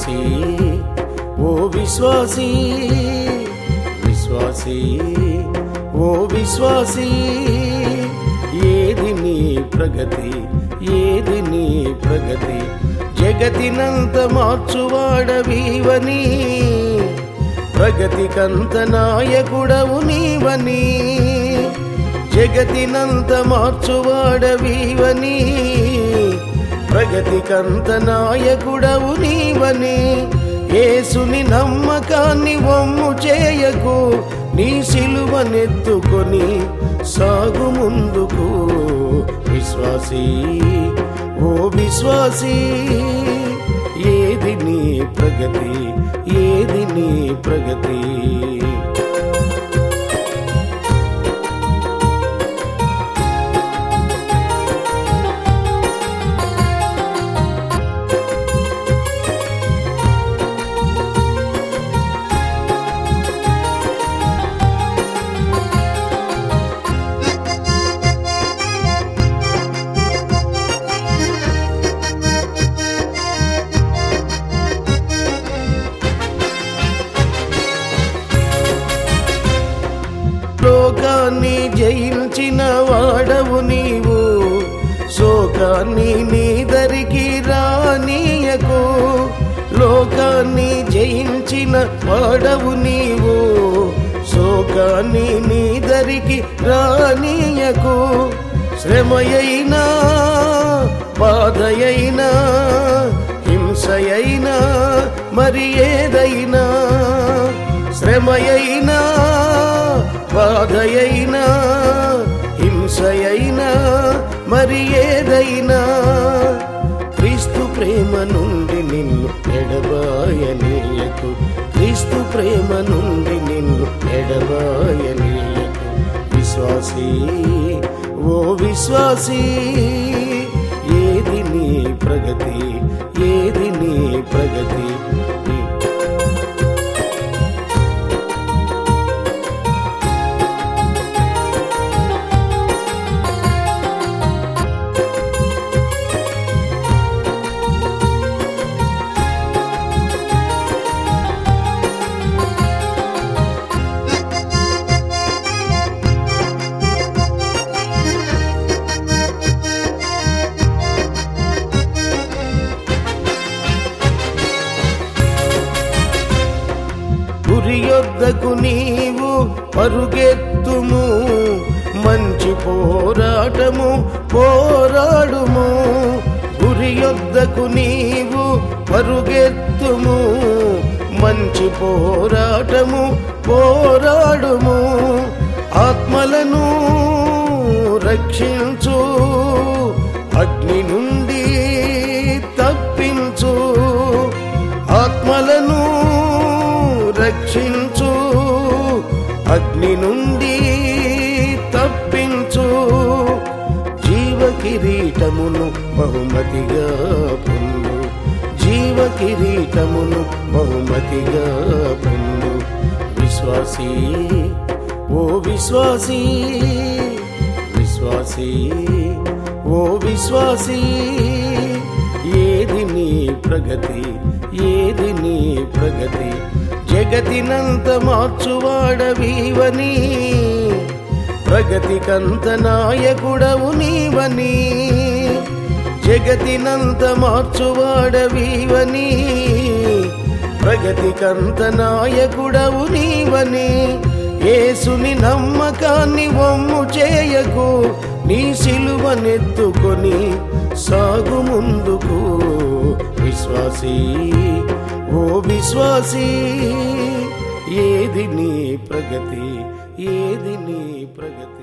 విశ్వాసీ ఓ విశ్వాసీ విశ్వాసీ ఓ విశ్వాసీ ఏది నీ ప్రగతి ఏది నీ ప్రగతి జగతినంత మార్చువాడవీవని ప్రగతికంత నాయకుడవు నీవని జగతినంత మార్చువాడవీవని ప్రగతికంత నాయకుడవు నీవని ఏసుని నమ్మకాన్ని వమ్ము చేయకు నీ సిలువనెత్తుకొని సాగు ముందుకు విశ్వాసీ ఓ విశ్వాసీ ఏది నీ ప్రగతి ఏది నీ ప్రగతి లోకాన్ని జయించిన వాడవు నీవు శోకాన్ని నీదరికి రానీయకు లోకాన్ని జయించిన వాడవు నీవు శోకాన్ని నీదరికి రానీయకు శ్రమయైనా బాధయైనా హింసయైనా మరి ఏదైనా శ్రమయైనా బాధయైనా హింసయైనా మరి ఏదైనా క్రీస్తు ప్రేమ నుండి నిన్ను ఎడబాయనీయకు క్రీస్తు ప్రేమ నుండి నిన్ను ఎడబాయనీయకు విశ్వాసీ ఓ విశ్వాసీ ఏది నీ ప్రగతి ఏది నీ ప్రగతి గురి యొద్దకు నీవు పరుగెత్తుము మంచి పోరాటము పోరాడుము గురి యొద్దకు నీవు పరుగెత్తుము మంచి పోరాటము పోరాడుము ఆత్మలను రక్షించు అగ్ని నుండి తప్పించు ఆత్మలను రక్షించు అగ్ని నుండి తప్పించు జీవ కిరీటమును బహుమతిగా పొందు జీవ కిరీటమును బహుమతిగా పొందు విశ్వాసీ ఓ విశ్వాసీ విశ్వాసీ ఓ విశ్వాసీ ఏది నీ ప్రగతి ఏది నీ ప్రగతి జగతినంత మార్చువాడవీవని ప్రగతికంత నాయకుడవు నీవని జగతినంత మార్చువాడవీవని ప్రగతికంత నాయకుడవు నీవని ఏసుని నమ్మకాన్ని వమ్ము చేయకు నీ సిలువనెత్తుకొని సాగు ముందుకు విశ్వాసీ ఓ విశ్వాసీ ఏది నీ ప్రగతి ఏది నీ ప్రగతి